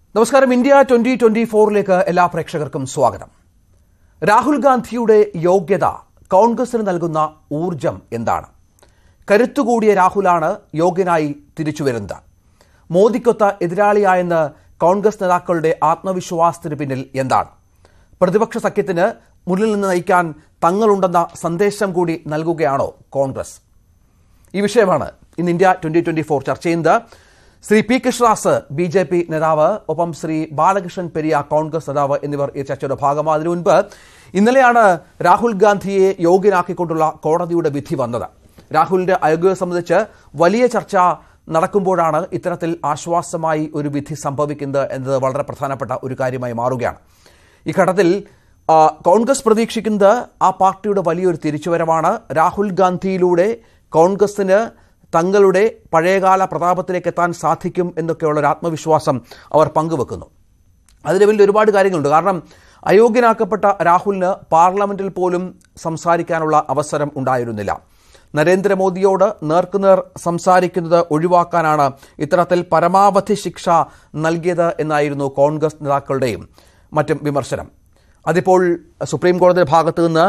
നമസ്കാരം India twenty twenty ഫോറിലേക്ക് എല്ലാ പ്രേക്ഷകർക്കും സ്വാഗതം രാഹുൽ ഗാന്ധിയുടെ യോഗ്യത കോൺഗ്രസിന് നൽകുന്ന ഊർജം എന്താണ് കരുത്തുകൂടിയ രാഹുലാണ് യോഗ്യനായി തിരിച്ചുവരുന്നത് മോദിക്കൊത്ത എതിരാളിയായെന്ന് കോൺഗ്രസ് നേതാക്കളുടെ ആത്മവിശ്വാസത്തിന് പിന്നിൽ എന്താണ് പ്രതിപക്ഷ സഖ്യത്തിന് മുന്നിൽ നിന്ന് നയിക്കാൻ തങ്ങളുണ്ടെന്ന സന്ദേശം കൂടി നൽകുകയാണോ കോൺഗ്രസ് ഈ വിഷയമാണ് ഇന്ന് ഇന്ത്യ ട്വന്റി ട്വന്റി ഫോർ ചർച്ച ചെയ്യുന്നത് Shri P Krishnadas B J P നേതാവ് ഒപ്പം ശ്രീ ബാലകൃഷ്ണൻ പെരിയ കോൺഗ്രസ് നേതാവ് എന്നിവർ ഈ ചർച്ചയുടെ ഭാഗമാണ് അതിനു മുൻപ് ഇന്നലെയാണ് രാഹുൽ ഗാന്ധിയെ യോഗ്യനാക്കിക്കൊണ്ടുള്ള കോടതിയുടെ വിധി വന്നത് രാഹുലിന്റെ അയോഗ്യത സംബന്ധിച്ച് വലിയ ചർച്ച നടക്കുമ്പോഴാണ് ഇത്തരത്തിൽ ആശ്വാസമായി ഒരു വിധി സംഭവിക്കുന്നത് എന്നത് വളരെ പ്രധാനപ്പെട്ട ഒരു കാര്യമായി മാറുകയാണ് ഈ ഘട്ടത്തിൽ ആ, കോൺഗ്രസ് പ്രതീക്ഷിക്കുന്നത് ആ പാർട്ടിയുടെ വലിയൊരു തിരിച്ചുവരവാണ് രാഹുൽ ഗാന്ധിയിലൂടെ കോൺഗ്രസിന് തങ്ങളുടെ പഴയകാല പ്രതാപത്തിലേക്ക് എത്താൻ സാധിക്കും എന്നൊക്കെയുള്ള ഒരു ആത്മവിശ്വാസം അവർ പങ്കുവെക്കുന്നു അതിന് വലിയ ഒരുപാട് കാര്യങ്ങളുണ്ട് കാരണം അയോഗ്യനാക്കപ്പെട്ട രാഹുലിന് പാർലമെന്റിൽ പോലും സംസാരിക്കാനുള്ള അവസരം ഉണ്ടായിരുന്നില്ല നരേന്ദ്രമോദിയോട് നേർക്കുനേർ സംസാരിക്കുന്നത് ഒഴിവാക്കാനാണ് ഇത്തരത്തിൽ പരമാവധി ശിക്ഷ നൽകിയത് എന്നായിരുന്നു കോൺഗ്രസ് നേതാക്കളുടെയും മറ്റും വിമർശനം അതിപ്പോൾ സുപ്രീം കോടതിയുടെ ഭാഗത്തു നിന്ന്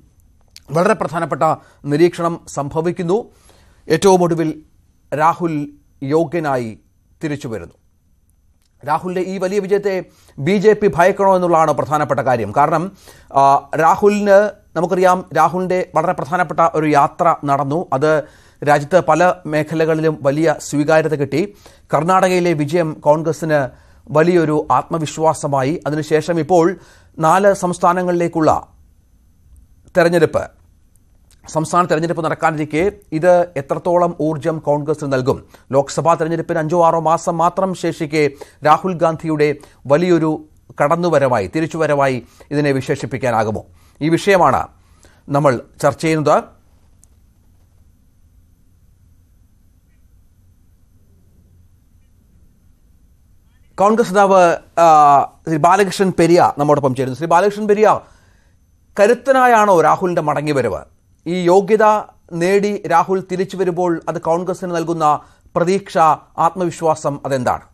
വളരെ പ്രധാനപ്പെട്ട നിരീക്ഷണം സംഭവിക്കുന്നു ഏറ്റവും ഒടുവിൽ രാഹുൽ യോഗ്യനായി തിരിച്ചു വരുന്നു രാഹുലിന്റെ ഈ വലിയ വിജയത്തെ ബി ജെ പി ഭയക്കണോ എന്നുള്ളതാണ് പ്രധാനപ്പെട്ട കാര്യം കാരണം ആ, രാഹുലിന് നമുക്കറിയാം രാഹുലിന്റെ വളരെ പ്രധാനപ്പെട്ട ഒരു യാത്ര നടന്നു അത് രാജ്യത്ത് പല മേഖലകളിലും വലിയ സ്വീകാര്യത കിട്ടി കർണാടകയിലെ വിജയം കോൺഗ്രസിന് വലിയൊരു ആത്മവിശ്വാസമായി അതിനുശേഷം ഇപ്പോൾ നാല് സംസ്ഥാനങ്ങളിലേക്കുള്ള തെരഞ്ഞെടുപ്പ് സംസ്ഥാന തെരഞ്ഞെടുപ്പ് നടക്കാനിരിക്കെ ഇത് എത്രത്തോളം ഊർജം കോൺഗ്രസ് നൽകും ലോക്സഭാ തെരഞ്ഞെടുപ്പിന് അഞ്ചോ ആറോ മാസം മാത്രം ശേഷിക്കെ രാഹുൽ ഗാന്ധിയുടെ വലിയൊരു കടന്നുവരവായി തിരിച്ചുവരവായി ഇതിനെ വിശേഷിപ്പിക്കാനാകുമോ ഈ വിഷയമാണ് നമ്മൾ ചർച്ച ചെയ്യുന്നത് കോൺഗ്രസ് നേതാവ് ആ, ശ്രീ ബാലകൃഷ്ണൻ പെരിയ നമ്മോടൊപ്പം ചേരുന്നു ശ്രീ ബാലകൃഷ്ണൻ പെരിയ കരുത്തനായാണോ രാഹുലിന്റെ മടങ്ങിവരവ് ഈ യോഗ്യത നേടി രാഹുൽ തിരിച്ചു വരുമ്പോൾ അത് കോൺഗ്രസിന് നൽകുന്ന പ്രതീക്ഷ ആത്മവിശ്വാസം അതെന്താണ്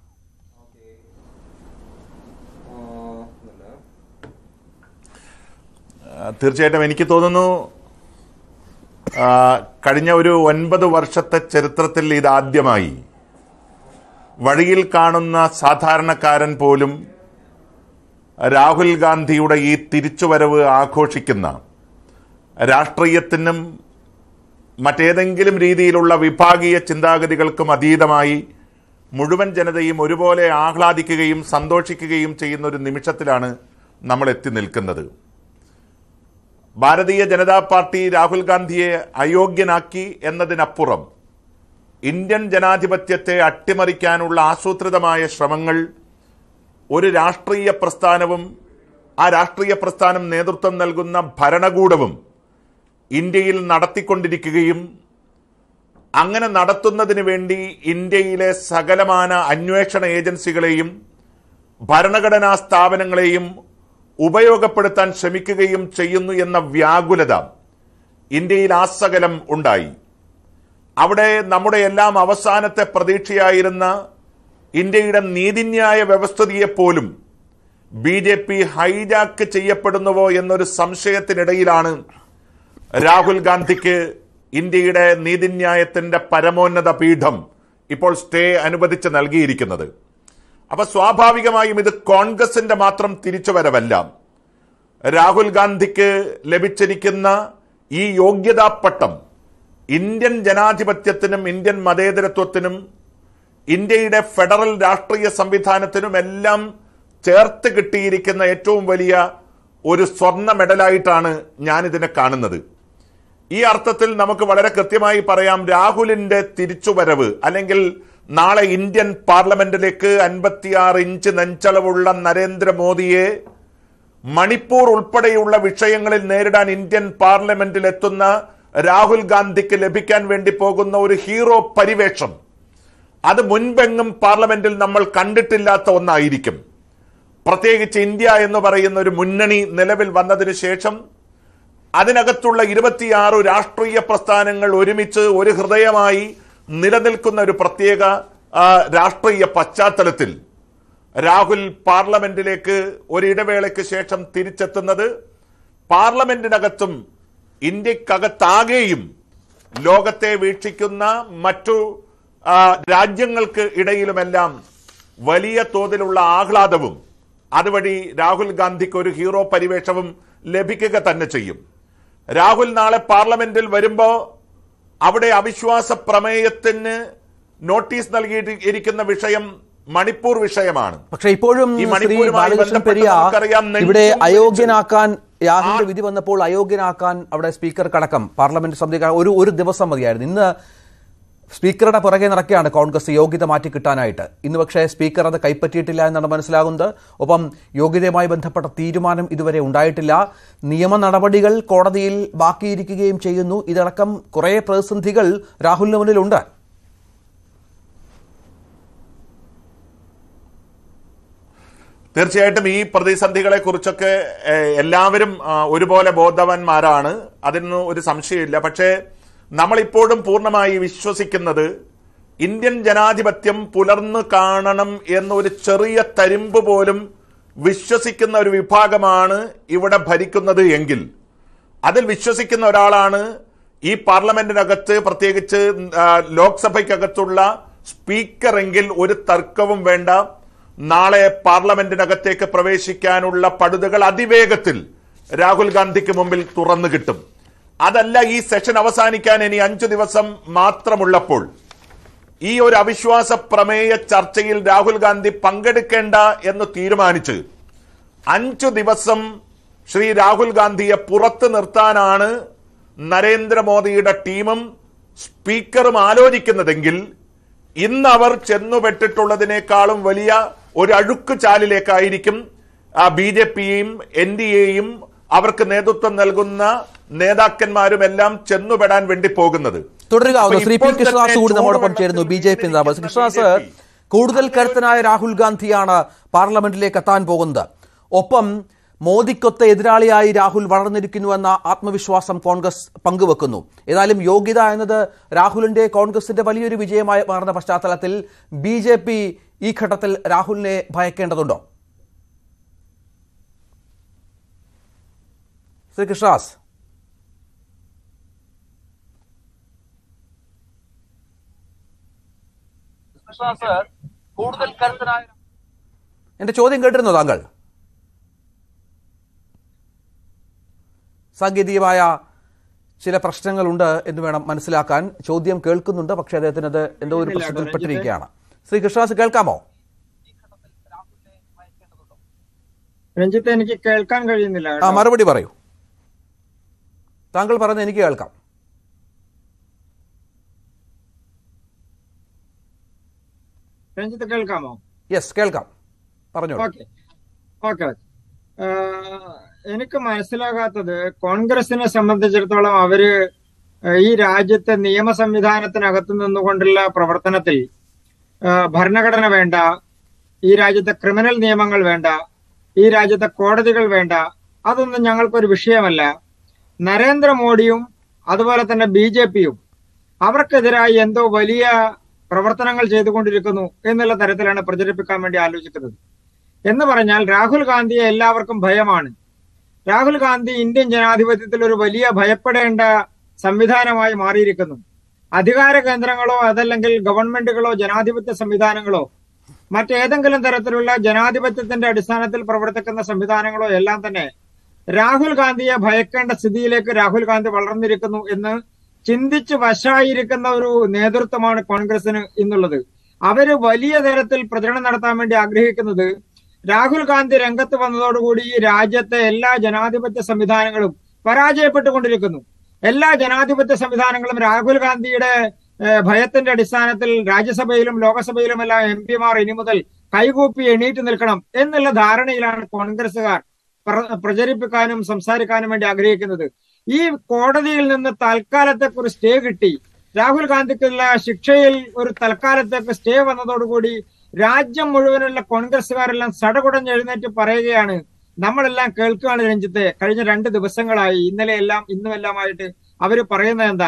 ആ, തീർച്ചയായിട്ടും എനിക്ക് തോന്നുന്നു ആ, കഴിഞ്ഞ ഒരു ഒൻപത് വർഷത്തെ ചരിത്രത്തിൽ ഇതാദ്യമായി വഴിയിൽ കാണുന്ന സാധാരണക്കാരൻ പോലും രാഹുൽ ഗാന്ധിയുടെ ഈ തിരിച്ചുവരവ് ആഘോഷിക്കുന്ന രാഷ്ട്രീയത്തിനും മറ്റേതെങ്കിലും രീതിയിലുള്ള വിഭാഗീയ ചിന്താഗതികൾക്കും അതീതമായി മുഴുവൻ ജനതയും ഒരുപോലെ ആഹ്ലാദിക്കുകയും സന്തോഷിക്കുകയും ചെയ്യുന്ന ഒരു നിമിഷത്തിലാണ് നമ്മൾ എത്തി നിൽക്കുന്നത് ഭാരതീയ ജനതാ പാർട്ടി രാഹുൽ ഗാന്ധിയെ അയോഗ്യനാക്കി എന്നതിനപ്പുറം ഇന്ത്യൻ ജനാധിപത്യത്തെ അട്ടിമറിക്കാനുള്ള ആസൂത്രിതമായ ശ്രമങ്ങൾ ഒരു രാഷ്ട്രീയ പ്രസ്ഥാനവും ആ രാഷ്ട്രീയ പ്രസ്ഥാനം നേതൃത്വം നൽകുന്ന ഭരണകൂടവും ഇന്ത്യയിൽ നടത്തിക്കൊണ്ടിരിക്കുകയും അങ്ങനെ നടത്തുന്നതിന് വേണ്ടി ഇന്ത്യയിലെ സകലമാന അന്വേഷണ ഏജൻസികളെയും ഭരണഘടനാ സ്ഥാപനങ്ങളെയും ഉപയോഗപ്പെടുത്താൻ ശ്രമിക്കുകയും ചെയ്യുന്നു എന്ന വ്യാകുലത ഇന്ത്യയിൽ ആസകലം ഉണ്ടായി അവിടെ നമ്മുടെ എല്ലാം അവസാനത്തെ പ്രതീക്ഷയായിരുന്ന ഇന്ത്യയുടെ നീതിന്യായ വ്യവസ്ഥിതിയെപ്പോലും ബി ജെ പി ഹൈജാക്ക് ചെയ്യപ്പെടുന്നുവോ എന്നൊരു സംശയത്തിനിടയിലാണ് രാഹുൽ ഗാന്ധിക്ക് ഇന്ത്യയുടെ നീതിന്യായത്തിന്റെ പരമോന്നത പീഠം ഇപ്പോൾ സ്റ്റേ അനുവദിച്ച് നൽകിയിരിക്കുന്നത് അപ്പൊ സ്വാഭാവികമായും ഇത് കോൺഗ്രസിന്റെ മാത്രം തിരിച്ചുവരവല്ല രാഹുൽ ഗാന്ധിക്ക് ലഭിച്ചിരിക്കുന്ന ഈ യോഗ്യതാപ്പട്ടം ഇന്ത്യൻ ജനാധിപത്യത്തിനും ഇന്ത്യൻ മതേതരത്വത്തിനും ഇന്ത്യയുടെ ഫെഡറൽ രാഷ്ട്രീയ സംവിധാനത്തിനും എല്ലാം ചേർത്ത് കിട്ടിയിരിക്കുന്ന ഏറ്റവും വലിയ ഒരു സ്വർണ്ണ മെഡലായിട്ടാണ് ഞാനിതിനെ കാണുന്നത് ഈ അർത്ഥത്തിൽ നമുക്ക് വളരെ കൃത്യമായി പറയാം രാഹുലിന്റെ തിരിച്ചുവരവ് അല്ലെങ്കിൽ നാളെ ഇന്ത്യൻ പാർലമെന്റിലേക്ക് അൻപത്തിയാറ് ഇഞ്ച് നെഞ്ചളവുള്ള നരേന്ദ്രമോദിയെ മണിപ്പൂർ ഉൾപ്പെടെയുള്ള വിഷയങ്ങളിൽ നേരിടാൻ ഇന്ത്യൻ പാർലമെന്റിൽ എത്തുന്ന രാഹുൽ ഗാന്ധിക്ക് ലഭിക്കാൻ വേണ്ടി പോകുന്ന ഒരു ഹീറോ പരിവേഷം അത് മുൻപെങ്ങും പാർലമെന്റിൽ നമ്മൾ കണ്ടിട്ടില്ലാത്ത ഒന്നായിരിക്കും പ്രത്യേകിച്ച് ഇന്ത്യ എന്ന് പറയുന്ന ഒരു മുന്നണി നിലവിൽ വന്നതിന് ശേഷം അതിനകത്തുള്ള ഇരുപത്തിയാറ് രാഷ്ട്രീയ പ്രസ്ഥാനങ്ങൾ ഒരുമിച്ച് ഒരു ഹൃദയമായി നിലനിൽക്കുന്ന ഒരു പ്രത്യേക ആ, രാഷ്ട്രീയ പശ്ചാത്തലത്തിൽ രാഹുൽ പാർലമെന്റിലേക്ക് ഒരു ഇടവേളയ്ക്ക് ശേഷം തിരിച്ചെത്തുന്നത് പാർലമെന്റിനകത്തും ഇന്ത്യക്കകത്താകെയും ലോകത്തെ വീക്ഷിക്കുന്ന മറ്റു ആ, രാജ്യങ്ങൾക്ക് ഇടയിലുമെല്ലാം വലിയ തോതിലുള്ള ആഹ്ലാദവും അതുവഴി രാഹുൽ ഗാന്ധിക്ക് ഒരു ഹീറോ പരിവേഷവും ലഭിക്കുക തന്നെ ചെയ്യും രാഹുൽ നാളെ പാർലമെന്റിൽ വരുമ്പോ അവിടെ അവിശ്വാസ പ്രമേയത്തിന് നോട്ടീസ് നൽകിയിരിക്കുന്ന വിഷയം മണിപ്പൂർ വിഷയമാണ് പക്ഷെ ഇപ്പോഴും ഈ ശ്രീ മണിപ്പൂരുമായി ബാലകൃഷ്ണൻ ബന്ധപ്പെട്ട് പെരിയ നമുക്കറിയാം നെഞ്ചും ഇവിടെ വിരിച്ചും അയോഗ്യനാക്കാൻ യാഹിന്റെ വിധി വന്നപ്പോൾ അയോഗ്യനാക്കാൻ അവിടെ സ്പീക്കർക്കടക്കം പാർലമെന്റ് സമിതി ഒരു ഒരു ദിവസം മതിയായിരുന്നു ഇന്ന് സ്പീക്കറുടെ പുറകെ നടക്കുകയാണ് കോൺഗ്രസ് യോഗ്യത മാറ്റി കിട്ടാനായിട്ട് ഇന്ന് പക്ഷേ സ്പീക്കർ അത് കൈപ്പറ്റിയിട്ടില്ല എന്നാണ് മനസ്സിലാകുന്നത് ഒപ്പം യോഗ്യതയുമായി ബന്ധപ്പെട്ട തീരുമാനം ഇതുവരെ ഉണ്ടായിട്ടില്ല നിയമ നടപടികൾ കോടതിയിൽ ബാക്കിയിരിക്കുകയും ചെയ്യുന്നു ഇതടക്കം കുറേ പ്രതിസന്ധികൾ രാഹുലിന് മുന്നിലുണ്ട് തീർച്ചയായിട്ടും ഈ പ്രതിസന്ധികളെ കുറിച്ചൊക്കെ ഏഹ്, എല്ലാവരും ആ, ഒരുപോലെ ബോധവാന്മാരാണ് അതിനൊന്നും ഒരു സംശയമില്ല പക്ഷേ നമ്മളിപ്പോഴും പൂർണ്ണമായി വിശ്വസിക്കുന്നത് ഇന്ത്യൻ ജനാധിപത്യം പുലർന്നു കാണണം എന്നൊരു ചെറിയ തരിമ്പ് പോലും വിശ്വസിക്കുന്ന ഒരു വിഭാഗമാണ് ഇവിടെ ഭരിക്കുന്നത് എങ്കിൽ അതിൽ വിശ്വസിക്കുന്ന ഒരാളാണ് ഈ പാർലമെന്റിനകത്ത് പ്രത്യേകിച്ച് ആ, ലോക്സഭയ്ക്കകത്തുള്ള സ്പീക്കർ എങ്കിൽ ഒരു തർക്കവും വേണ്ട നാളെ പാർലമെന്റിനകത്തേക്ക് പ്രവേശിക്കാനുള്ള പടുതകൾ അതിവേഗത്തിൽ രാഹുൽ ഗാന്ധിക്ക് മുമ്പിൽ തുറന്നു കിട്ടും അതല്ല ഈ സെഷൻ അവസാനിക്കാൻ ഇനി അഞ്ചു ദിവസം മാത്രമുള്ളപ്പോൾ ഈ ഒരു അവിശ്വാസ പ്രമേയ ചർച്ചയിൽ രാഹുൽ ഗാന്ധി പങ്കെടുക്കേണ്ട എന്ന് തീരുമാനിച്ച് അഞ്ചു ദിവസം ശ്രീ രാഹുൽ ഗാന്ധിയെ പുറത്തു നിർത്താനാണ് നരേന്ദ്രമോദിയുടെ ടീമും സ്പീക്കറും ആലോചിക്കുന്നതെങ്കിൽ ഇന്ന് അവർ ചെന്നുപെട്ടിട്ടുള്ളതിനേക്കാളും വലിയ ഒരു അഴുക്ക് ചാലിലേക്കായിരിക്കും ബി ജെ പിയും എൻ ഡി എയും അവർക്ക് നേതൃത്വം നൽകുന്ന നേതാക്കന്മാരും എല്ലാം ചെന്നുപെടാൻ വേണ്ടി പോകുന്നത് തുടരുക ശ്രീ പി ഇപ്പോൾ കൃഷ്ണദാസ് തന്നെ കൂടി നമ്മോടൊപ്പം ചൂടുവെള്ളത്തിൽ ചേരുന്നു ബി ജെ പി നേതാവ് കൃഷ്ണദാസ് BJP. കൂടുതൽ കരുത്തനായ രാഹുൽ ഗാന്ധിയാണ് പാർലമെന്റിലേക്ക് എത്താൻ പോകുന്നത് ഒപ്പം മോദിക്കൊത്ത എതിരാളിയായി രാഹുൽ വളർന്നിരിക്കുന്നുവെന്ന ആത്മവിശ്വാസം കോൺഗ്രസ് പങ്കുവെക്കുന്നു ഏതായാലും യോഗ്യത എന്നത് രാഹുലിന്റെ കോൺഗ്രസിന്റെ വലിയൊരു വിജയമായി മാറുന്ന പശ്ചാത്തലത്തിൽ ബി ജെ പി ഈ ഘട്ടത്തിൽ രാഹുലിനെ ഭയക്കേണ്ടതുണ്ടോ ശ്രീ കൃഷ്ണദാസ് കൂടുതൽ കരുത്തനായ എന്റെ ചോദ്യം കേട്ടിരുന്നോ താങ്കൾ സാങ്കേതികമായ ചില പ്രശ്നങ്ങളുണ്ട് എന്ന് വേണം മനസ്സിലാക്കാൻ ചോദ്യം കേൾക്കുന്നുണ്ട് പക്ഷേ അദ്ദേഹത്തിന് അത് എന്തോ ഒരു പ്രശ്നത്തിൽപ്പെട്ടിരിക്കുകയാണ് ശ്രീ കൃഷ്ണദാസ് കേൾക്കാമോ രഞ്ജിത്ത് എനിക്ക് കേൾക്കാൻ കഴിയുന്നില്ല ആ കേട്ടോ. മറുപടി പറയൂ താങ്കൾ പറഞ്ഞ് എനിക്ക് കേൾക്കാം രഞ്ജിത്ത് കേൾക്കാമോ യെസ് കേൾക്കാം പറഞ്ഞോളൂ ഓക്കെ ഓക്കെ എനിക്ക് മനസ്സിലാകാത്തത് കോൺഗ്രസിനെ സംബന്ധിച്ചിടത്തോളം അവര് ഏഹ്, ഈ രാജ്യത്തെ നിയമ സംവിധാനത്തിനകത്ത് നിന്നുകൊണ്ടുള്ള പ്രവർത്തനത്തിൽ ഏഹ്, ഭരണഘടന വേണ്ട ഈ രാജ്യത്തെ ക്രിമിനൽ നിയമങ്ങൾ വേണ്ട ഈ രാജ്യത്തെ കോടതികൾ വേണ്ട അതൊന്നും ഞങ്ങൾക്കൊരു വിഷയമല്ല നരേന്ദ്രമോദിയും അതുപോലെ തന്നെ ബി ജെ പിയും അവർക്കെതിരായി എന്തോ വലിയ പ്രവർത്തനങ്ങൾ ചെയ്തുകൊണ്ടിരിക്കുന്നു എന്നുള്ള തരത്തിലാണ് പ്രചരിപ്പിക്കാൻ വേണ്ടി ആലോചിക്കുന്നത് എന്ന് പറഞ്ഞാൽ രാഹുൽ ഗാന്ധിയെ എല്ലാവർക്കും ഭയമാണ് രാഹുൽ ഗാന്ധി ഇന്ത്യൻ ജനാധിപത്യത്തിൽ ഒരു വലിയ ഭയപ്പെടേണ്ട സംവിധാനമായി മാറിയിരിക്കുന്നു അധികാര കേന്ദ്രങ്ങളോ അതല്ലെങ്കിൽ ഗവൺമെന്റുകളോ ജനാധിപത്യ സംവിധാനങ്ങളോ മറ്റേതെങ്കിലും തരത്തിലുള്ള ജനാധിപത്യത്തിന്റെ അടിസ്ഥാനത്തിൽ പ്രവർത്തിക്കുന്ന സംവിധാനങ്ങളോ എല്ലാം തന്നെ രാഹുൽ ഗാന്ധിയെ ഭയക്കേണ്ട സ്ഥിതിയിലേക്ക് രാഹുൽ ഗാന്ധി വളർന്നിരിക്കുന്നു എന്ന് ചിന്തിച്ച് വശായിരിക്കുന്ന ഒരു നേതൃത്വമാണ് കോൺഗ്രസിന് ഇന്നുള്ളത് അവര് വലിയ തരത്തിൽ പ്രചരണം നടത്താൻ വേണ്ടി ആഗ്രഹിക്കുന്നത് രാഹുൽ ഗാന്ധി രംഗത്ത് വന്നതോടുകൂടി ഈ രാജ്യത്തെ എല്ലാ ജനാധിപത്യ സംവിധാനങ്ങളും പരാജയപ്പെട്ടുകൊണ്ടിരിക്കുന്നു എല്ലാ ജനാധിപത്യ സംവിധാനങ്ങളും രാഹുൽ ഗാന്ധിയുടെ ഏഹ്, ഭയത്തിന്റെ അടിസ്ഥാനത്തിൽ രാജ്യസഭയിലും ലോകസഭയിലും എല്ലാം എം പിമാർ ഇനി മുതൽ കൈകൂപ്പി എണീറ്റ് നിൽക്കണം എന്നുള്ള ധാരണയിലാണ് കോൺഗ്രസുകാർ പ്ര- പ്രചരിപ്പിക്കാനും സംസാരിക്കാനും വേണ്ടി ആഗ്രഹിക്കുന്നത് ഈ കോടതിയിൽ നിന്ന് തൽക്കാലത്തേക്ക് ഒരു സ്റ്റേ കിട്ടി രാഹുൽ ഗാന്ധിക്കുള്ള ശിക്ഷയിൽ ഒരു തൽക്കാലത്തേക്ക് സ്റ്റേ വന്നതോടുകൂടി രാജ്യം മുഴുവനുള്ള കോൺഗ്രസുകാരെല്ലാം സടകുടഞ്ഞ് എഴുന്നേറ്റ് പറയുകയാണ് നമ്മളെല്ലാം കേൾക്കുകയാണ് രഞ്ജിത്തെ കഴിഞ്ഞ രണ്ട് ദിവസങ്ങളായി ഇന്നലെ എല്ലാം ഇന്നുമെല്ലാമായിട്ട് അവര് പറയുന്നത് എന്താ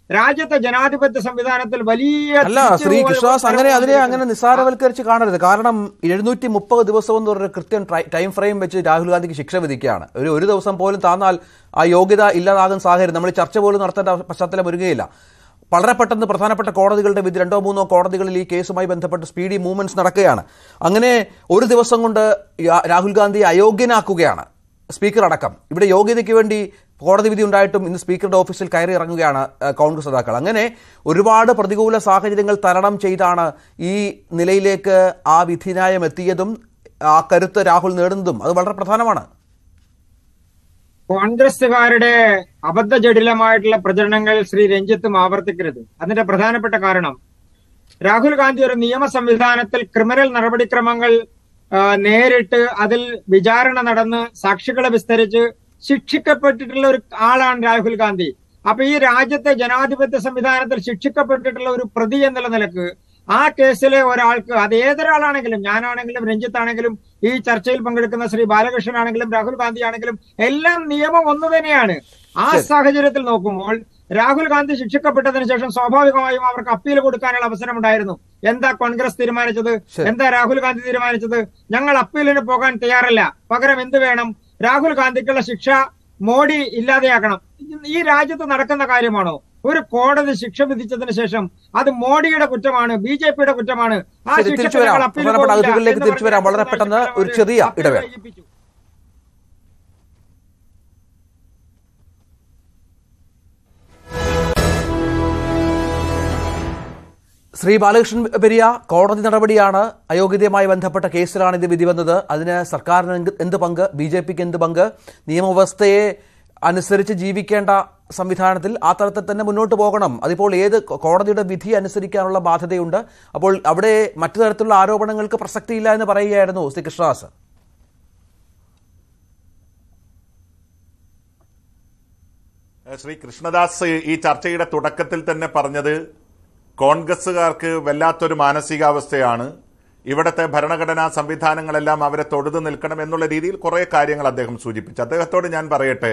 രാജ്യത്തെ ജനാധിപത്യ സംവിധാനത്തിൽ വലിയ അല്ല ശ്രീ കൃഷ്ണദാസ് അങ്ങനെ അതിനെ അങ്ങനെ നിസ്സാരവൽക്കരിച്ച് കാണരുത് കാരണം എഴുന്നൂറ്റി മുപ്പത് ദിവസം എന്ന് പറഞ്ഞ കൃത്യം ട്രൈ- ടൈം ഫ്രെയിം വെച്ച് രാഹുൽ ഗാന്ധിക്ക് ശിക്ഷ വിധിക്കുകയാണ് ഒരു ഒരു ദിവസം പോലും താന്നാൽ ആ യോഗ്യത ഇല്ലാതാകുന്ന സാഹചര്യം നമ്മൾ ഈ ചർച്ച പോലും നടത്തേണ്ട പശ്ചാത്തലം വരികയില്ല വളരെ പെട്ടെന്ന് പ്രധാനപ്പെട്ട കോടതികളുടെ വിധി രണ്ടോ മൂന്നോ കോടതികളിൽ ഈ കേസുമായി ബന്ധപ്പെട്ട് സ്പീഡി മൂവ്മെന്റ്സ് നടക്കുകയാണ് അങ്ങനെ ഒരു ദിവസം കൊണ്ട് യാ- രാഹുൽ ഗാന്ധിയെ അയോഗ്യനാക്കുകയാണ് സ്പീക്കർ അടക്കം ഇവിടെ യോഗ്യതയ്ക്ക് വേണ്ടി കോടതി വിധി ഉണ്ടായിട്ടും ഇന്ന് സ്പീക്കറുടെ ഓഫീസിൽ കയറി ഇറങ്ങുകയാണ് ഏഹ്, കോൺഗ്രസ് നേതാക്കൾ അങ്ങനെ ഒരുപാട് പ്രതികൂല സാഹചര്യങ്ങൾ തരണം ചെയ്താണ് ഈ നിലയിലേക്ക് ആ വിധിന്യായം എത്തിയതും ആ കരുത്ത് രാഹുൽ നേടുന്നതും അത് വളരെ പ്രധാനമാണ് കോൺഗ്രസുകാരുടെ അബദ്ധജടിലമായിട്ടുള്ള പ്രചരണങ്ങൾ ശ്രീ രഞ്ജിത്തും ആവർത്തിക്കരുത് അതിന്റെ പ്രധാനപ്പെട്ട കാരണം രാഹുൽ ഗാന്ധി ഒരു നിയമ സംവിധാനത്തിൽ ക്രിമിനൽ നടപടിക്രമങ്ങൾ ആ, നേരിട്ട് അതിൽ വിചാരണ നടന്ന് സാക്ഷികളെ വിസ്തരിച്ച് ശിക്ഷിക്കപ്പെട്ടിട്ടുള്ള ഒരു ആളാണ് രാഹുൽ ഗാന്ധി അപ്പൊ ഈ രാജ്യത്തെ ജനാധിപത്യ സംവിധാനത്തിൽ ശിക്ഷിക്കപ്പെട്ടിട്ടുള്ള ഒരു പ്രതി എന്നുള്ള നിലക്ക് ആ കേസിലെ ഒരാൾക്ക് അത് ഏതൊരാളാണെങ്കിലും ഞാനാണെങ്കിലും രഞ്ജിത്താണെങ്കിലും ഈ ചർച്ചയിൽ പങ്കെടുക്കുന്ന ശ്രീ ബാലകൃഷ്ണൻ ആണെങ്കിലും രാഹുൽ ഗാന്ധി ആണെങ്കിലും എല്ലാം നിയമം ഒന്ന് തന്നെയാണ് ആ സാഹചര്യത്തിൽ നോക്കുമ്പോൾ രാഹുൽ ഗാന്ധി ശിക്ഷിക്കപ്പെട്ടതിന് ശേഷം സ്വാഭാവികമായും അവർക്ക് അപ്പീൽ കൊടുക്കാനുള്ള അവസരം ഉണ്ടായിരുന്നു എന്താ കോൺഗ്രസ് തീരുമാനിച്ചത് ശരി. എന്താ രാഹുൽ ഗാന്ധി തീരുമാനിച്ചത് ഞങ്ങൾ അപ്പീലിന് പോകാൻ തയ്യാറല്ല പകരം എന്ത് വേണം രാഹുൽ ഗാന്ധിക്കുള്ള ശിക്ഷ മോഡി ഇല്ലാതെയാക്കണം ഈ രാജ്യത്ത് നടക്കുന്ന കാര്യമാണോ ഒരു കോടതി ശിക്ഷ വിധിച്ചതിന് ശേഷം അത് മോഡിയുടെ കുറ്റമാണ് ബി ജെ പിയുടെ കുറ്റമാണ് ആ ശരി, ശിക്ഷയ്ക്ക് തിരിച്ചു വരാം. ഞങ്ങൾ അപ്പീൽ പ്രധാനപ്പെട്ട പോകില്ല അതിഥികളിലേക്ക് എന്ന് തിരിച്ചു വരാം. പറഞ്ഞ് വളരെ പെട്ടെന്ന് ഒരു അവർ ചെറിയ അപ്പീൽ ഇടവേള. വൈകിപ്പിച്ചു. ശ്രീ ബാലകൃഷ്ണൻ പെരിയ കോടതി നടപടിയാണ് അയോഗ്യതയുമായി ബന്ധപ്പെട്ട കേസിലാണ് ഇത് വിധി വന്നത് അതിന് സർക്കാരിന് എന്ത് എന്ത് പങ്ക് ബി ജെ പിക്ക് എന്ത് പങ്ക് നിയമവ്യവസ്ഥയെ അനുസരിച്ച് ജീവിക്കേണ്ട സംവിധാനത്തിൽ ആ തരത്തിൽ തന്നെ മുന്നോട്ട് പോകണം അതിപ്പോൾ ഏത് കോ- കോടതിയുടെ വിധി അനുസരിക്കാനുള്ള ബാധ്യതയുണ്ട് അപ്പോൾ അവിടെ മറ്റു തരത്തിലുള്ള ആരോപണങ്ങൾക്ക് പ്രസക്തിയില്ല എന്ന് പറയുകയായിരുന്നു ശ്രീ കൃഷ്ണദാസ് ശ്രീ കൃഷ്ണദാസ് ഈ ചർച്ചയുടെ തുടക്കത്തിൽ തന്നെ പറഞ്ഞത് കോൺഗ്രസുകാർക്ക് വല്ലാത്തൊരു മാനസികാവസ്ഥയാണ് ഇവിടുത്തെ ഭരണഘടനാ സംവിധാനങ്ങളെല്ലാം അവരെ തൊടുതു നിൽക്കണം എന്നുള്ള രീതിയിൽ കുറെ കാര്യങ്ങൾ അദ്ദേഹം സൂചിപ്പിച്ചു അദ്ദേഹത്തോട് ഞാൻ പറയട്ടെ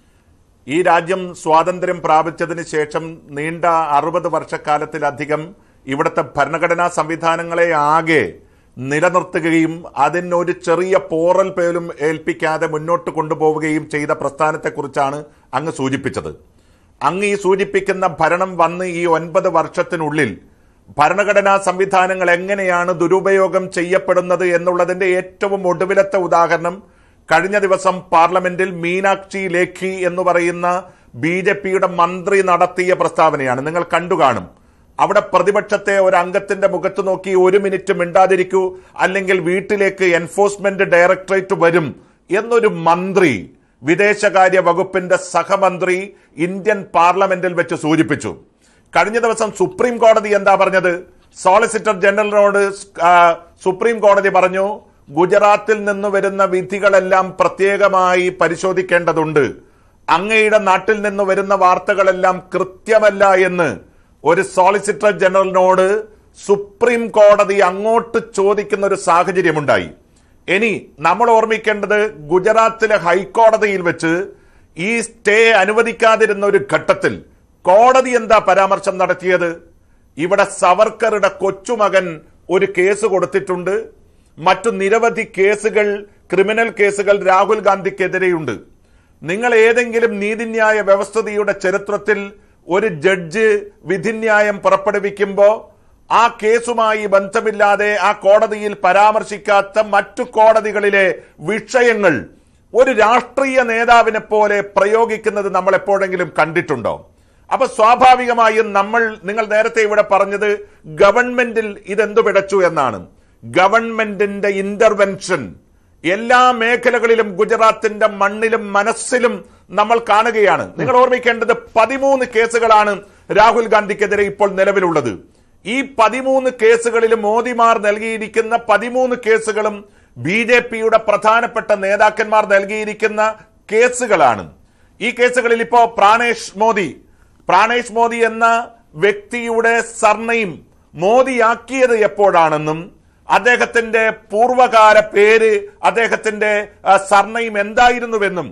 ഈ രാജ്യം സ്വാതന്ത്ര്യം പ്രാപിച്ചതിന് ശേഷം നീണ്ട അറുപത് വർഷക്കാലത്തിലധികം ഇവിടുത്തെ ഭരണഘടനാ സംവിധാനങ്ങളെ ആകെ നിലനിർത്തുകയും അതിനൊരു ചെറിയ പോറൽ പോലും ഏൽപ്പിക്കാതെ മുന്നോട്ട് കൊണ്ടുപോവുകയും ചെയ്ത പ്രസ്ഥാനത്തെക്കുറിച്ചാണ് അങ്ങ് സൂചിപ്പിച്ചത് അങ്ങ് ഈ സൂചിപ്പിക്കുന്ന ഭരണം വന്ന് ഈ ഒൻപത് വർഷത്തിനുള്ളിൽ ഭരണഘടനാ സംവിധാനങ്ങൾ എങ്ങനെയാണ് ദുരുപയോഗം ചെയ്യപ്പെടുന്നത് എന്നുള്ളതിന്റെ ഏറ്റവും ഒടുവിലത്തെ ഉദാഹരണം കഴിഞ്ഞ ദിവസം പാർലമെന്റിൽ മീനാക്ഷി ലേഖി എന്ന് പറയുന്ന ബി ജെ പിയുടെ മന്ത്രി നടത്തിയ പ്രസ്താവനയാണ് നിങ്ങൾ കണ്ടുകാണും അവിടെ പ്രതിപക്ഷത്തെ ഒരു അംഗത്തിന്റെ മുഖത്ത് നോക്കി ഒരു മിനിറ്റ് മിണ്ടാതിരിക്കൂ അല്ലെങ്കിൽ വീട്ടിലേക്ക് എൻഫോഴ്സ്മെന്റ് ഡയറക്ടറേറ്റ് വരും എന്നൊരു മന്ത്രി വിദേശകാര്യ വകുപ്പിന്റെ സഹമന്ത്രി ഇന്ത്യൻ പാർലമെന്റിൽ വെച്ച് സൂചിപ്പിച്ചു കഴിഞ്ഞ ദിവസം സുപ്രീം കോടതി എന്താ പറഞ്ഞത് സോളിസിറ്റർ ജനറലിനോട് ആ, സുപ്രീം കോടതി പറഞ്ഞു ഗുജറാത്തിൽ നിന്ന് വരുന്ന വിധികളെല്ലാം പ്രത്യേകമായി പരിശോധിക്കേണ്ടതുണ്ട് അങ്ങയുടെ നാട്ടിൽ നിന്ന് വരുന്ന വാർത്തകളെല്ലാം കൃത്യമല്ല എന്ന് ഒരു സോളിസിറ്റർ ജനറലിനോട് സുപ്രീം കോടതി അങ്ങോട്ട് ചോദിക്കുന്ന ഒരു സാഹചര്യമുണ്ടായി ഇനി നമ്മൾ ഓർമ്മിക്കേണ്ടത് ഗുജറാത്തിലെ ഹൈക്കോടതിയിൽ വെച്ച് ഈ സ്റ്റേ അനുവദിക്കാതിരുന്ന ഒരു ഘട്ടത്തിൽ കോടതി എന്താ പരാമർശം നടത്തിയത് ഇവിടെ സവർക്കറുടെ കൊച്ചുമകൻ ഒരു കേസ് കൊടുത്തിട്ടുണ്ട് മറ്റു നിരവധി കേസുകൾ ക്രിമിനൽ കേസുകൾ രാഹുൽ ഗാന്ധിക്കെതിരെയുണ്ട് നിങ്ങൾ ഏതെങ്കിലും നീതിന്യായ വ്യവസ്ഥതയുടെ ചരിത്രത്തിൽ ഒരു ജഡ്ജ് വിധിന്യായം പുറപ്പെടുവിക്കുമ്പോൾ ആ കേസുമായി ബന്ധമില്ലാതെ ആ കോടതിയിൽ പരാമർശിക്കാത്ത മറ്റു കോടതികളിലെ വിഷയങ്ങൾ ഒരു രാഷ്ട്രീയ നേതാവിനെ പോലെ പ്രയോഗിക്കുന്നത് നമ്മൾ എപ്പോഴെങ്കിലും കണ്ടിട്ടുണ്ടോ അപ്പൊ സ്വാഭാവികമായും നമ്മൾ നിങ്ങൾ നേരത്തെ ഇവിടെ പറഞ്ഞത് ഗവൺമെന്റിൽ ഇതെന്തു പിടച്ചു എന്നാണ് ഗവൺമെന്റിന്റെ ഇന്റർവെൻഷൻ എല്ലാ മേഖലകളിലും ഗുജറാത്തിന്റെ മണ്ണിലും മനസ്സിലും നമ്മൾ കാണുകയാണ് നിങ്ങൾ ഓർമ്മിക്കേണ്ടത് പതിമൂന്ന് കേസുകളാണ് രാഹുൽ ഗാന്ധിക്കെതിരെ ഇപ്പോൾ നിലവിലുള്ളത് ഈ പതിമൂന്ന് കേസുകളിലും മോദിമാർ നൽകിയിരിക്കുന്ന പതിമൂന്ന് കേസുകളും ബി ജെ പിയുടെ പ്രധാനപ്പെട്ട നേതാക്കന്മാർ നൽകിയിരിക്കുന്ന കേസുകളാണ് ഈ കേസുകളിൽ ഇപ്പോ പ്രാണേഷ് മോദി പ്രാണേഷ് മോദി എന്ന വ്യക്തിയുടെ സർനെയിം മോദിയാക്കിയത് എപ്പോഴാണെന്നും അദ്ദേഹത്തിന്റെ പൂർവകാല പേര് അദ്ദേഹത്തിന്റെ സർനെയിം എന്തായിരുന്നുവെന്നും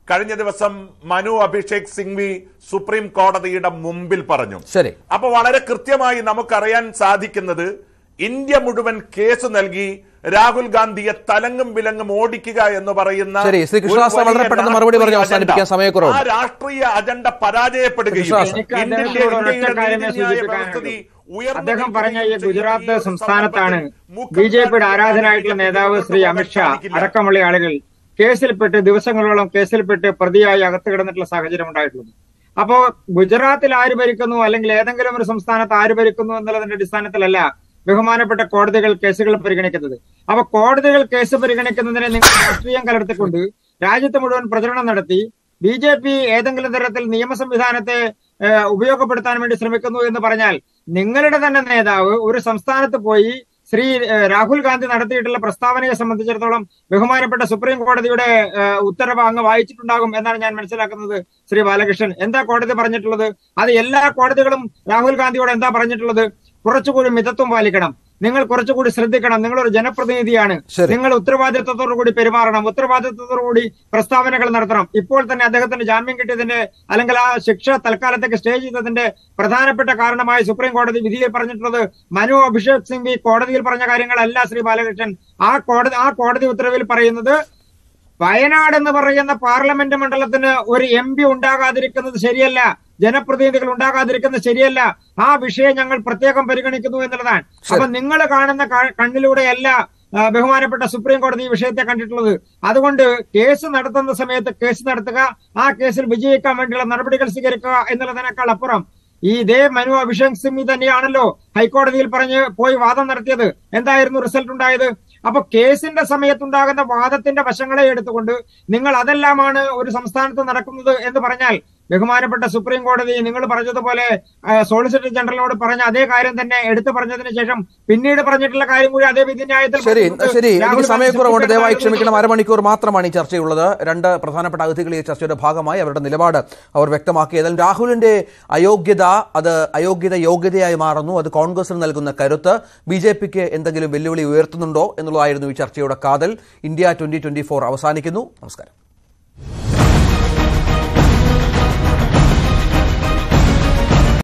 കഴിഞ്ഞ ദിവസം മനു അഭിഷേക് സിംഗ്വി സുപ്രീം കോടതിയുടെ മുമ്പിൽ പറഞ്ഞു ശരി അപ്പൊ വളരെ കൃത്യമായി നമുക്കറിയാൻ സാധിക്കുന്നത് ഇന്ത്യ മുഴുവൻ കേസ് നൽകി രാഹുൽ ഗാന്ധിയെ തലങ്ങും വിലങ്ങും ഓടിക്കുക എന്ന് പറയുന്ന ശരി, ശ്രീ കൃഷ്ണദാസ് ഒരു വലിയ വളരെ പെട്ടെന്ന് മറുപടി പറഞ്ഞ് രാഷ്ട്രീയ അവസാനിപ്പിക്കാൻ അജണ്ട. സമയക്കുറവുണ്ട്. ആ രാഷ്ട്രീയ അജണ്ട പരാജയപ്പെടുകയും കൃഷ്ണദാസ്. എനിക്ക് ഇന്ത്യയിലെ- അദ്ദേഹത്തോട് ഒരൊറ്റ ഇന്ത്യയുടെ കാര്യമേ നീതിന്യായ സൂചിപ്പിക്കാനുള്ളൂ. വ്യവസ്ഥിതി ഉയർന്നു അദ്ദേഹം പറഞ്ഞ ഈ നിൽക്കുകയും ഗുജറാത്ത് ചെയ്യുന്ന ഈ സംസ്ഥാനത്താണ് സന്ദർഭത്തിൽ ബി ജെ പിയുടെ ആരാധനായിട്ടുള്ള നേതാവ് ശ്രീ അമിത്ഷാ സാധിക്കില്ല. അടക്കമുള്ള ആളുകൾ കേസിൽപ്പെട്ട് ദിവസങ്ങളോളം കേസിൽപ്പെട്ട് പ്രതിയായി അകത്ത് കിടന്നിട്ടുള്ള സാഹചര്യം ഉണ്ടായിട്ടുള്ളത് അപ്പോ ഗുജറാത്തിൽ ആര് ഭരിക്കുന്നു അല്ലെങ്കിൽ ഏതെങ്കിലും ഒരു സംസ്ഥാനത്ത് ആര് ഭരിക്കുന്നു എന്നുള്ളതിന്റെ അടിസ്ഥാനത്തിലല്ല ബഹുമാനപ്പെട്ട കോടതികൾ കേസുകൾ പരിഗണിക്കുന്നത് അപ്പൊ കോടതികൾ കേസ് പരിഗണിക്കുന്നതിനെ നിങ്ങൾ രാഷ്ട്രീയം കലർത്തിക്കൊണ്ട് രാജ്യത്ത് മുഴുവൻ പ്രചരണം നടത്തി ബി ജെ പി ഏതെങ്കിലും തരത്തിൽ നിയമ സംവിധാനത്തെ ഏഹ്, ഉപയോഗപ്പെടുത്താൻ വേണ്ടി ശ്രമിക്കുന്നു എന്ന് പറഞ്ഞാൽ നിങ്ങളുടെ തന്നെ നേതാവ് ഒരു സംസ്ഥാനത്ത് പോയി ശ്രീ ഏഹ്, രാഹുൽ ഗാന്ധി നടത്തിയിട്ടുള്ള പ്രസ്താവനയെ സംബന്ധിച്ചിടത്തോളം ബഹുമാനപ്പെട്ട സുപ്രീം കോടതിയുടെ ഏഹ്, ഉത്തരവ് അങ്ങ് വായിച്ചിട്ടുണ്ടാകും എന്നാണ് ഞാൻ മനസ്സിലാക്കുന്നത് ശ്രീ ബാലകൃഷ്ണൻ എന്താ കോടതി പറഞ്ഞിട്ടുള്ളത് അത് എല്ലാ കോടതികളും രാഹുൽ ഗാന്ധിയോട് എന്താ പറഞ്ഞിട്ടുള്ളത് കുറച്ചുകൂടി മിതത്വം പാലിക്കണം നിങ്ങൾ കുറച്ചുകൂടി ശ്രദ്ധിക്കണം നിങ്ങൾ ഒരു ജനപ്രതിനിധിയാണ് ശരി. നിങ്ങൾ ഉത്തരവാദിത്വത്തോടു കൂടി പെരുമാറണം ഉത്തരവാദിത്വത്തോടു കൂടി പ്രസ്താവനകൾ നടത്തണം ഇപ്പോൾ തന്നെ അദ്ദേഹത്തിന് ജാമ്യം കിട്ടിയതിന്റെ അല്ലെങ്കിൽ ആ ശിക്ഷ തൽക്കാലത്തേക്ക് സ്റ്റേ ചെയ്തതിന്റെ പ്രധാനപ്പെട്ട കാരണമായി സുപ്രീം കോടതി വിധിയിൽ പറഞ്ഞിട്ടുള്ളത് മനു അഭിഷേക് സിംഗ്വി കോടതിയിൽ പറഞ്ഞ കാര്യങ്ങളല്ല ശ്രീ ബാലകൃഷ്ണൻ ആ കോടതി ആ കോടതി ഉത്തരവിൽ പറയുന്നത് വയനാട് എന്ന് പറയുന്ന പാർലമെന്റ് മണ്ഡലത്തിന് ഒരു എം പി ഉണ്ടാകാതിരിക്കുന്നത് ശരിയല്ല ജനപ്രതിനിധികൾ ഉണ്ടാകാതിരിക്കുന്നത് ശരിയല്ല ആ വിഷയം ഞങ്ങൾ പ്രത്യേകം പരിഗണിക്കുന്നു എന്നുള്ളതാണ് അപ്പൊ നിങ്ങൾ കാണുന്ന ക- കണ്ണിലൂടെയല്ല ആ, ബഹുമാനപ്പെട്ട സുപ്രീം കോടതി ഈ വിഷയത്തെ കണ്ടിട്ടുള്ളത് അതുകൊണ്ട് കേസ് നടത്തുന്ന സമയത്ത് കേസ് നടത്തുക ആ കേസിൽ വിജയിക്കാൻ വേണ്ടിയുള്ള നടപടികൾ സ്വീകരിക്കുക എന്നുള്ളതിനേക്കാൾ അപ്പുറം ഈ ഇതേ മനു അഭിഷേക് സിംഗ് തന്നെയാണല്ലോ ഹൈക്കോടതിയിൽ പറഞ്ഞ് പോയി വാദം നടത്തിയത് എന്തായിരുന്നു റിസൾട്ട് ഉണ്ടായത് അപ്പൊ കേസിന്റെ സമയത്തുണ്ടാകുന്ന വാദത്തിന്റെ വശങ്ങളെ എടുത്തുകൊണ്ട് നിങ്ങൾ അതെല്ലാമാണ് ഒരു സംസ്ഥാനത്ത് നടക്കുന്നത് എന്ന് പറഞ്ഞാൽ ബഹുമാനപ്പെട്ട സുപ്രീം കോടതി നിങ്ങൾ പറഞ്ഞതുപോലെ ആ, സോളിസിറ്റർ ജനറലിനോട് പറഞ്ഞ അതേ കാര്യം തന്നെ എടുത്തു പറഞ്ഞതിന് ശേഷം പിന്നീട് പറഞ്ഞിട്ടുള്ള കാര്യം കൂടി അതേ വിധിന്യായത്തിൽ ശരി പറഞ്ഞിട്ടുണ്ട്. ശരി രാഹുൽ എനിക്ക് ഗാന്ധി സമയക്കുറവുണ്ട് സുപ്രീം ദയവായി കോടതിയിൽ ക്ഷമിക്കണം അരമണിക്കൂർ മാത്രമാണ് ഈ ചർച്ചയുള്ളത് രണ്ട് പ്രധാനപ്പെട്ട അതിഥികൾ ഈ ചർച്ചയുടെ ഭാഗമായി അവരുടെ നിലപാട് അവർ വ്യക്തമാക്കി ഏതായാലും രാഹുലിന്റെ അയോഗ്യത അത് അയോഗ്യത യോഗ്യതയായി മാറുന്നു അത് കോൺഗ്രസിന് നൽകുന്ന കരുത്ത് ബി ജെ പിക്ക് എന്തെങ്കിലും വെല്ലുവിളി ഉയർത്തുന്നുണ്ടോ എന്നുള്ളതായിരുന്നു ഈ ചർച്ചയുടെ കാതൽ ഇന്ത്യ ട്വന്റി ട്വന്റി ഫോർ അവസാനിക്കുന്നു നമസ്കാരം